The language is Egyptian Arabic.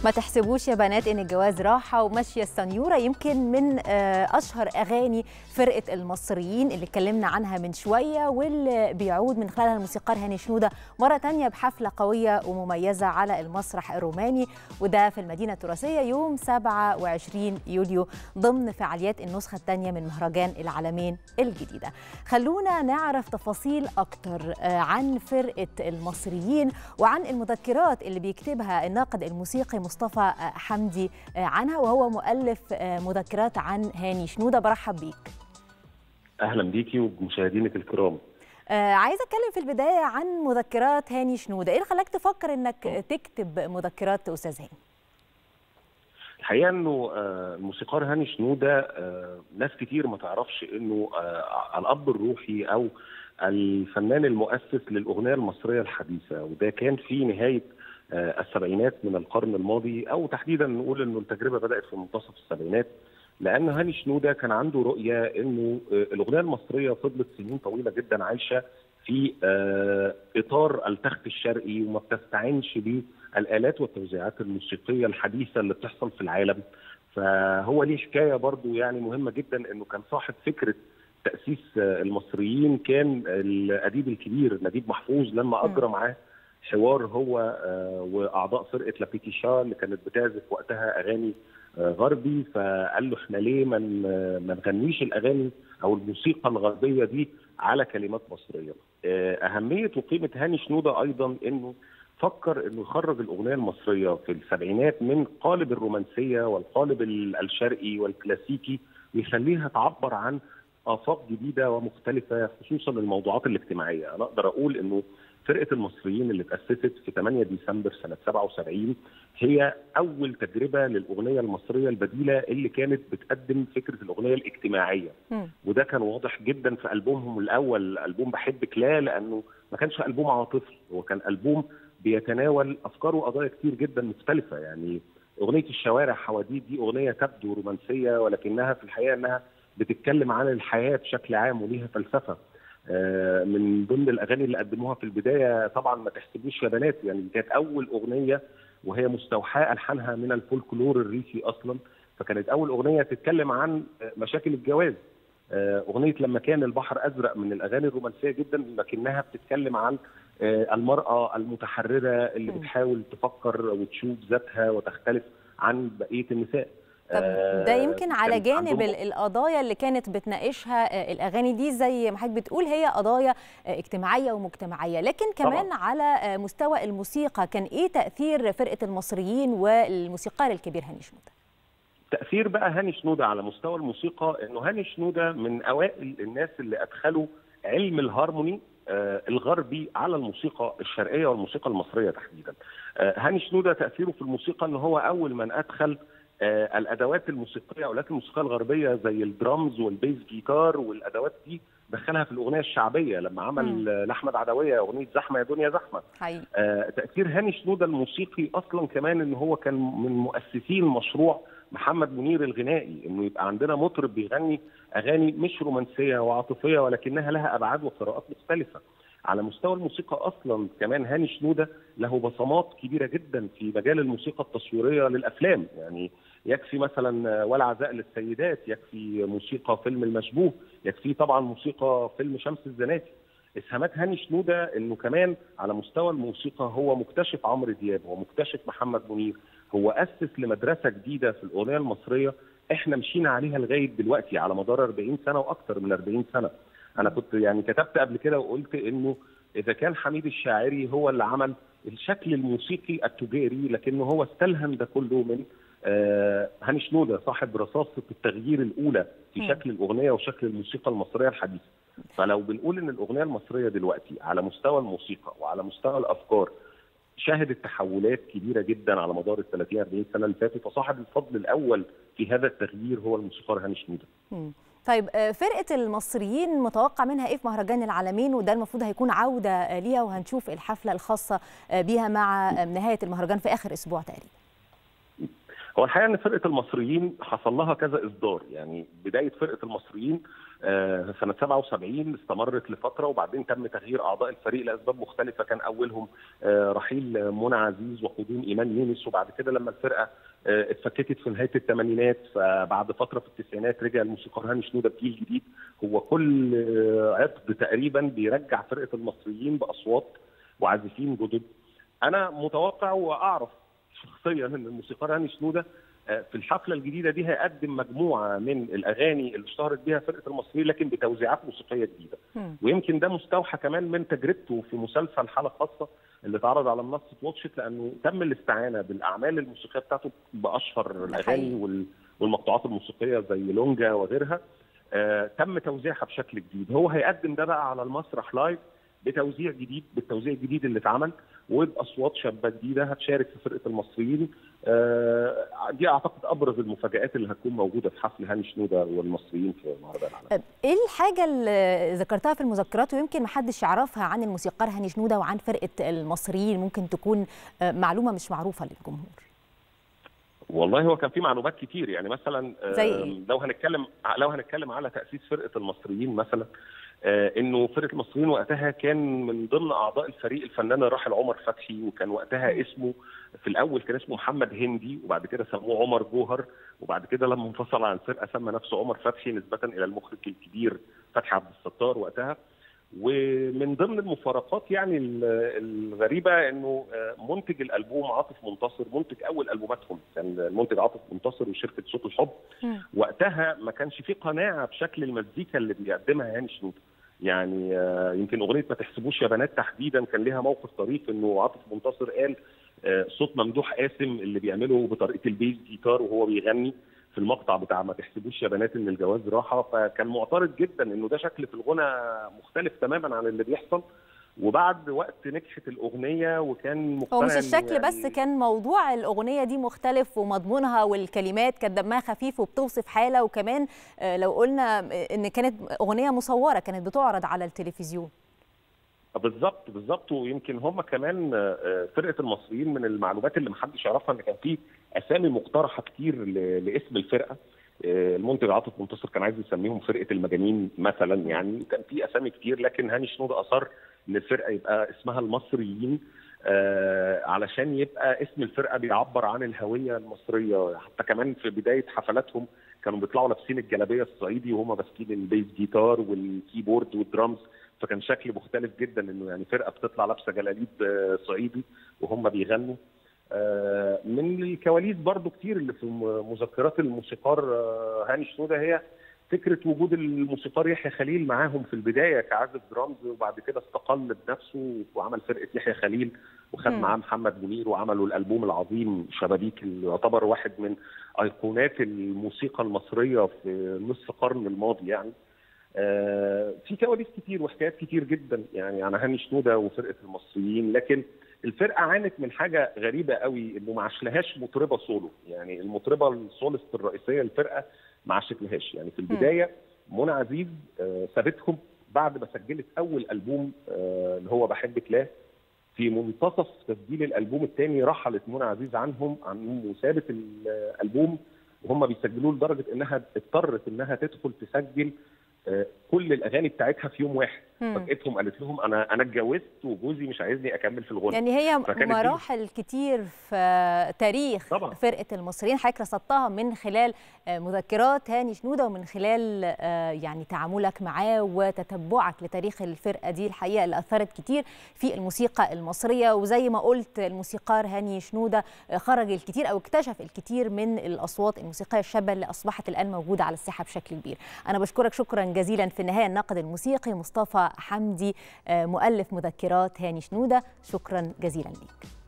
ما تحسبوش يا بنات ان الجواز راحه وماشيه السنيوره يمكن من اشهر اغاني فرقه المصريين اللي اتكلمنا عنها من شويه واللي بيعود من خلالها الموسيقار هاني شنوده مره تانية بحفله قويه ومميزه على المسرح الروماني وده في المدينه التراثيه يوم 27 يوليو ضمن فعاليات النسخه الثانيه من مهرجان العالمين الجديده خلونا نعرف تفاصيل اكتر عن فرقه المصريين وعن المذكرات اللي بيكتبها الناقد الموسيقي مصطفى حمدي عنها وهو مؤلف مذكرات عن هاني شنوده برحب بيك اهلا بيكي وبمشاهدينك الكرام آه عايزه اتكلم في البدايه عن مذكرات هاني شنوده ايه اللي خلاك تفكر انك تكتب مذكرات استاذ هاني الحقيقه انه الموسيقار هاني شنوده ناس كتير ما تعرفش انه الاب الروحي او الفنان المؤسس للاغنيه المصريه الحديثه وده كان في نهايه السبعينات من القرن الماضي او تحديدا نقول انه التجربه بدات في منتصف السبعينات لان هاني شنوده كان عنده رؤيه انه الاغنيه المصريه فضلت سنين طويله جدا عايشه في اطار التخت الشرقي وما بتستعنش بالالات والتوزيعات الموسيقيه الحديثه اللي بتحصل في العالم فهو ليه حكايه برضو يعني مهمه جدا انه كان صاحب فكره تاسيس المصريين كان الاديب الكبير نجيب محفوظ لما اجرى معاه حوار هو واعضاء فرقه لابيتيشا اللي كانت بتعزف وقتها اغاني غربي فقال له احنا ليه ما ما نغنيش الاغاني او الموسيقى الغربيه دي على كلمات مصريه. اهميه وقيمه هاني شنوده ايضا انه فكر انه يخرج الاغنيه المصريه في السبعينات من قالب الرومانسيه والقالب الشرقي والكلاسيكي ويخليها تعبر عن افاق جديده ومختلفه خصوصا الموضوعات الاجتماعيه، انا اقدر اقول انه فرقه المصريين اللي تاسست في 8 ديسمبر سنه 77 هي اول تجربه للاغنيه المصريه البديله اللي كانت بتقدم فكره الاغنيه الاجتماعيه م. وده كان واضح جدا في البومهم الاول البوم بحبك لا لانه ما كانش البوم عاطفي هو كان البوم بيتناول افكار وقضايا كتير جدا مختلفه يعني اغنيه الشوارع حواديت دي اغنيه تبدو رومانسيه ولكنها في الحقيقه انها بتتكلم عن الحياه بشكل عام وليها فلسفه من ضمن الاغاني اللي قدموها في البدايه طبعا ما تحسبوش يا بنات يعني كانت اول اغنيه وهي مستوحاه الحانها من الفولكلور الريفي اصلا فكانت اول اغنيه تتكلم عن مشاكل الجواز اغنيه لما كان البحر ازرق من الاغاني الرومانسيه جدا لكنها بتتكلم عن المراه المتحرره اللي بتحاول تفكر وتشوف ذاتها وتختلف عن بقيه النساء طب ده يمكن على جانب القضايا اللي كانت بتناقشها الاغاني دي زي ما حضرتك بتقول هي قضايا اجتماعيه ومجتمعيه لكن كمان طبعا. على مستوى الموسيقى كان ايه تاثير فرقه المصريين والموسيقار الكبير هاني شنوده تاثير بقى هاني شنوده على مستوى الموسيقى انه هاني شنوده من اوائل الناس اللي ادخلوا علم الهارموني آه الغربي على الموسيقى الشرقيه والموسيقى المصريه تحديدا. آه هاني شنوده تاثيره في الموسيقى ان هو اول من ادخل آه الادوات الموسيقيه او الموسيقيه الغربيه زي الدرامز والبيس جيتار والادوات دي دخلها في الاغنيه الشعبيه لما عمل لاحمد عدويه اغنيه زحمه يا دنيا زحمه آه تاثير هاني شنوده الموسيقي اصلا كمان ان هو كان من مؤسسين مشروع محمد منير الغنائي انه يبقى عندنا مطرب بيغني اغاني مش رومانسيه وعاطفيه ولكنها لها ابعاد وقراءات مختلفه على مستوى الموسيقى اصلا كمان هاني شنوده له بصمات كبيره جدا في مجال الموسيقى التصويريه للافلام يعني يكفي مثلا ولا عزاء للسيدات يكفي موسيقى فيلم المشبوه يكفي طبعا موسيقى فيلم شمس الزناتي اسهامات هاني شنوده انه كمان على مستوى الموسيقى هو مكتشف عمرو دياب هو مكتشف محمد منير هو اسس لمدرسه جديده في الاغنيه المصريه احنا مشينا عليها لغايه دلوقتي على مدار 40 سنه واكثر من 40 سنه انا كنت يعني كتبت قبل كده وقلت انه اذا كان حميد الشاعري هو اللي عمل الشكل الموسيقي التجاري لكنه هو استلهم ده كله من آه هاني شنوده صاحب رصاصه التغيير الاولى في م. شكل الاغنيه وشكل الموسيقى المصريه الحديثه فلو بنقول ان الاغنيه المصريه دلوقتي على مستوى الموسيقى وعلى مستوى الافكار شهدت تحولات كبيره جدا على مدار ال 30 40 سنه اللي فاتوا فصاحب الفضل الاول في هذا التغيير هو الموسيقار هاني شنوده. طيب فرقه المصريين متوقع منها ايه في مهرجان العالمين وده المفروض هيكون عوده ليها وهنشوف الحفله الخاصه بيها مع نهايه المهرجان في اخر اسبوع تقريبا. هو الحقيقه ان فرقه المصريين حصل لها كذا اصدار يعني بدايه فرقه المصريين سنه 77 استمرت لفتره وبعدين تم تغيير اعضاء الفريق لاسباب مختلفه كان اولهم رحيل منى عزيز وقدوم ايمان يونس وبعد كده لما الفرقه اتفككت في نهايه الثمانينات فبعد فتره في التسعينات رجع الموسيقار هاني شنوده بجيل جديد هو كل عقد تقريبا بيرجع فرقه المصريين باصوات وعازفين جدد انا متوقع واعرف شخصيا ان الموسيقار هاني شنوده في الحفله الجديده دي هيقدم مجموعه من الاغاني اللي اشتهرت بها فرقه المصريين لكن بتوزيعات موسيقيه جديده م. ويمكن ده مستوحى كمان من تجربته في مسلسل حاله خاصه اللي اتعرض على منصه واتشت لانه تم الاستعانه بالاعمال الموسيقيه بتاعته باشهر الاغاني والمقطوعات الموسيقيه زي لونجا وغيرها آه تم توزيعها بشكل جديد هو هيقدم ده بقى على المسرح لايف بتوزيع جديد بالتوزيع الجديد اللي اتعمل وباصوات شابه جديده هتشارك في فرقه المصريين آه دي اعتقد ابرز المفاجات اللي هتكون موجوده في حفل هاني شنوده والمصريين في مهرجان العالم. ايه الحاجه اللي ذكرتها في المذكرات ويمكن ما حدش يعرفها عن الموسيقار هاني شنوده وعن فرقه المصريين ممكن تكون معلومه مش معروفه للجمهور؟ والله هو كان في معلومات كتير يعني مثلا زي إيه؟ لو هنتكلم لو هنتكلم على تاسيس فرقه المصريين مثلا آه انه فرقه المصريين وقتها كان من ضمن اعضاء الفريق الفنان الراحل عمر فتحي وكان وقتها اسمه في الاول كان اسمه محمد هندي وبعد كده سموه عمر جوهر وبعد كده لما انفصل عن الفرقه سمى نفسه عمر فتحي نسبه الى المخرج الكبير فتحي عبد الستار وقتها ومن ضمن المفارقات يعني الغريبه انه منتج الالبوم عاطف منتصر منتج اول البوماتهم كان المنتج عاطف منتصر وشركه صوت الحب م. وقتها ما كانش في قناعه بشكل المزيكا اللي بيقدمها هاني شنوده يعني يمكن اغنيه ما تحسبوش يا بنات تحديدا كان لها موقف طريف انه عاطف منتصر قال صوت ممدوح قاسم اللي بيعمله بطريقه البيز جيتار وهو بيغني في المقطع بتاع ما تحسبوش يا بنات ان الجواز راحه فكان معترض جدا انه ده شكل في الغنى مختلف تماما عن اللي بيحصل وبعد وقت نجحت الاغنيه وكان هو مش الشكل يعني بس كان موضوع الاغنيه دي مختلف ومضمونها والكلمات كانت دمها خفيف وبتوصف حاله وكمان لو قلنا ان كانت اغنيه مصوره كانت بتعرض على التلفزيون بالظبط بالظبط ويمكن هم كمان فرقه المصريين من المعلومات اللي محدش يعرفها ان كان في اسامي مقترحه كتير لاسم الفرقه المنتج عاطف منتصر كان عايز يسميهم فرقه المجانين مثلا يعني كان في اسامي كتير لكن هاني شنوده اصر ان الفرقه يبقى اسمها المصريين آه علشان يبقى اسم الفرقه بيعبر عن الهويه المصريه حتى كمان في بدايه حفلاتهم كانوا بيطلعوا لابسين الجلابيه الصعيدي وهم ماسكين البيس جيتار والكيبورد والدرامز فكان شكل مختلف جدا انه يعني فرقه بتطلع لابسه جلاليب صعيدي وهم بيغنوا من الكواليس برضو كتير اللي في مذكرات الموسيقار هاني شنوده هي فكره وجود الموسيقار يحيى خليل معاهم في البدايه كعازف درامز وبعد كده استقل بنفسه وعمل فرقه يحيى خليل وخد معاه محمد منير وعملوا الالبوم العظيم شبابيك اللي يعتبر واحد من ايقونات الموسيقى المصريه في نصف القرن الماضي يعني آه في كواليس كتير وحكايات كتير جدا يعني عن هاني شنوده وفرقه المصريين لكن الفرقه عانت من حاجه غريبه قوي انه ما عاشلهاش مطربه سولو يعني المطربه السولست الرئيسيه للفرقه ما عاشتلهاش يعني في البدايه منى عزيز آه سابتهم بعد ما سجلت اول البوم آه اللي هو بحبك لا في منتصف تسجيل الالبوم الثاني رحلت منى عزيز عنهم عنهم وسابت الالبوم وهم بيسجلوه لدرجه انها اضطرت انها تدخل تسجل كل الاغاني بتاعتها في يوم واحد فاجئتهم قالت لهم انا انا اتجوزت وجوزي مش عايزني اكمل في الغنى يعني هي مراحل كتير في تاريخ طبعا. فرقه المصريين حضرتك رصدتها من خلال مذكرات هاني شنوده ومن خلال يعني تعاملك معاه وتتبعك لتاريخ الفرقه دي الحقيقه اللي اثرت كتير في الموسيقى المصريه وزي ما قلت الموسيقار هاني شنوده خرج الكثير او اكتشف الكثير من الاصوات الموسيقيه الشابه اللي اصبحت الان موجوده على الساحه بشكل كبير انا بشكرك شكرا جزيلا في النهايه الناقد الموسيقي مصطفى حمدي مؤلف مذكرات هاني شنوده شكرا جزيلا ليك